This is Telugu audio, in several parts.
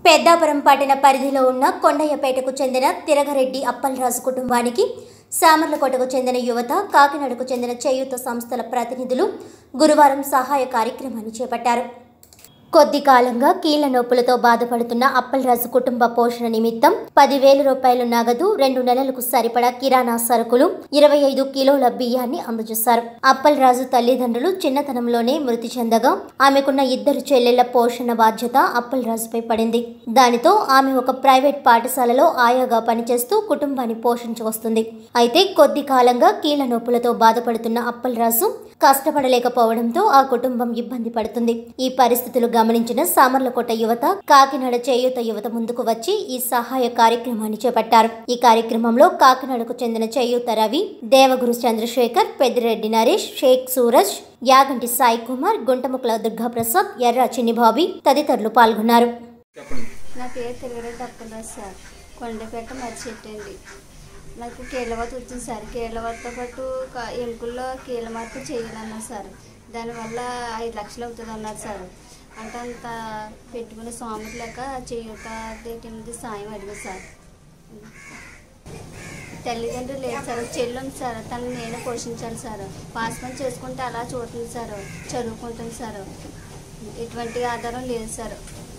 పెద్దాపురం పట్టణ పరిధిలో ఉన్న కొండయ్యపేటకు చెందిన తిరగరెడ్డి అప్పలరాజు కుటుంబానికి సామర్లకోటకు చెందిన యువత కాకినాడకు చెందిన చేయూత సంస్థల ప్రతినిధులు గురువారం సహాయ కార్యక్రమాన్ని చేపట్టారు కొద్ది కాలంగా కీళ్ల నొప్పులతో బాధపడుతున్న అప్పలరాజు కుటుంబ పోషణ నిమిత్తం పదివేల రూపాయల నగదు రెండు నెలలకు సరిపడా కిరాణా సరుకులు ఇరవై ఐదు కిలోల బియ్యాన్ని అందజేశారు అప్పలరాజు తల్లిదండ్రులు చిన్నతనంలోనే మృతి చెందగా ఆమెకున్న ఇద్దరు చెల్లెళ్ల పోషణ బాధ్యత అప్పలరాజుపై పడింది దానితో ఆమె ఒక ప్రైవేట్ పాఠశాలలో ఆయాగా పనిచేస్తూ కుటుంబాన్ని పోషించి వస్తుంది అయితే కొద్ది కాలంగా కీళ్ల నొప్పులతో బాధపడుతున్న అప్పలరాజు కష్టపడలేకపోవడంతో ఆ కుటుంబం ఇబ్బంది పడుతుంది ఈ పరిస్థితులు గమనించిన సామర్లకోట యువత కాకినాడ చేయూత యువత ముందుకు వచ్చి ఈ సహాయ కార్యక్రమాన్ని చేపట్టారు ఈ కార్యక్రమంలో కాకినాడకు చెందిన చేయూత రవి దేవగురు చంద్రశేఖర్ పెద్దిరెడ్డి నరేష్ షేక్ సూరజ్ యాగంటి సాయి కుమార్ గుంటముక్కల దుర్గాప్రసాద్ ఎర్ర చిన్నిబాబి తదితరులు పాల్గొన్నారు చెప్పండి నా పేరు తిరగరెడ్డి అప్పలరాజు సార్ కొండపేట మర్చెట్టండి నాకు కీళ్ళవత వచ్చింది సార్ కీళ్ళవతతో పాటు క- ఎముకల్లో కీళ్ళ మార్పు చేయాలన్నారు సార్ దానివల్ల ఐదు లక్షలు అవుతుంది అన్నారు సార్ అంటే అంత పెట్టుకునే స్వామి లేక చేయూత కింద సాయం అడిగారు సార్ తల్లిదండ్రులు లేదు సార్ చెల్లి ఉంది సార్ తనని నేనే పోషించాలి సార్ పాస్ పని చేసుకుంటే అలా చూస్తుంది సార్ చదువుకుంటుంది సార్ ఎటువంటి ఆధారం లేదు సార్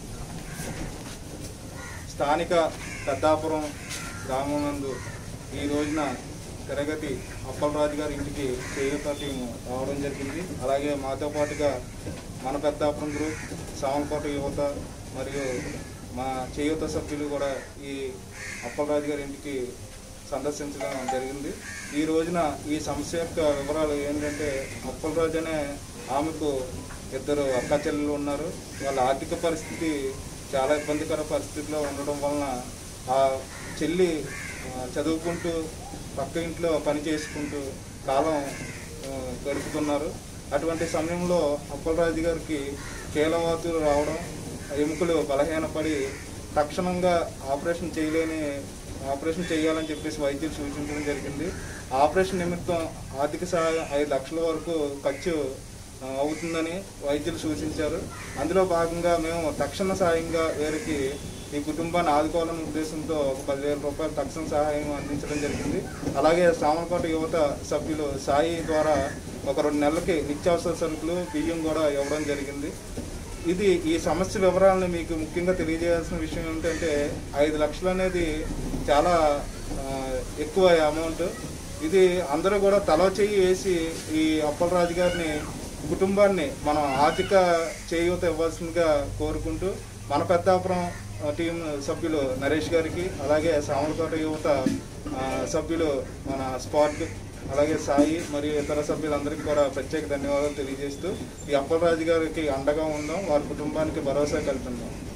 స్థానిక పెద్దాపురం గ్రామం నందు ఈ రోజున తిరగతి అప్పలరాజు గారి ఇంటికి చేయూత టీం రావడం జరిగింది అలాగే మాతో పాటుగా మన పెద్దాపురం గ్రూప్ సామలకోట యువత మరియు మా చేయూత సభ్యులు కూడా ఈ అప్పలరాజు గారి ఇంటికి సందర్శించడం జరిగింది ఈ రోజున ఈ సమస్య యొక్క వివరాలు ఏంటంటే అప్పలరాజు అనే ఆమెకు ఇద్దరు అక్క చెల్లెలు ఉన్నారు వాళ్ళ ఆర్థిక పరిస్థితి చాలా ఇబ్బందికర పరిస్థితిలో ఉండడం వలన ఆ చెల్లి ఆ, చదువుకుంటూ పక్క ఇంట్లో పని చేసుకుంటూ కాలం ఆ, గడుపుతున్నారు అటువంటి సమయంలో అప్పలరాజు గారికి కీలవాతులు రావడం ఎముకలు బలహీనపడి తక్షణంగా ఆపరేషన్ చేయలేని ఆపరేషన్ చేయాలని చెప్పేసి వైద్యులు సూచించడం జరిగింది ఆపరేషన్ నిమిత్తం ఆర్థిక సహాయం ఐదు లక్షల వరకు ఖర్చు ఆ, అవుతుందని వైద్యులు సూచించారు అందులో భాగంగా మేము తక్షణ సాయంగా వీరికి ఈ కుటుంబాన్ని ఆదుకోవాలనే ఉద్దేశంతో ఒక పదివేల రూపాయలు తక్షణ సహాయం అందించడం జరిగింది అలాగే సామలకోట యువత సభ్యులు సాయి ద్వారా ఒక రెండు నెలలకి నిత్యావసర సరుకులు బియ్యం కూడా ఇవ్వడం జరిగింది ఇది ఈ సమస్య వివరాలను మీకు ముఖ్యంగా తెలియజేయాల్సిన విషయం ఏంటంటే ఐదు లక్షలు అనేది చాలా ఆ, ఎక్కువ అమౌంట్ ఇది అందరూ కూడా తలో చెయ్యి వేసి ఈ అప్పలరాజు గారిని కుటుంబాన్ని మనం ఆర్థిక చేయూత ఇవ్వాల్సిందిగా కోరుకుంటూ మన పెద్దాపురం ఆ, టీం సభ్యులు నరేష్ గారికి అలాగే సామలకోట యువత ఆ, సభ్యులు మన స్పాట్ అలాగే సాయి మరియు ఇతర సభ్యులందరికీ కూడా ప్రత్యేక ధన్యవాదాలు తెలియజేస్తూ ఈ అప్పలరాజు గారికి అండగా ఉందాం వారి కుటుంబానికి భరోసా కల్పిద్దాం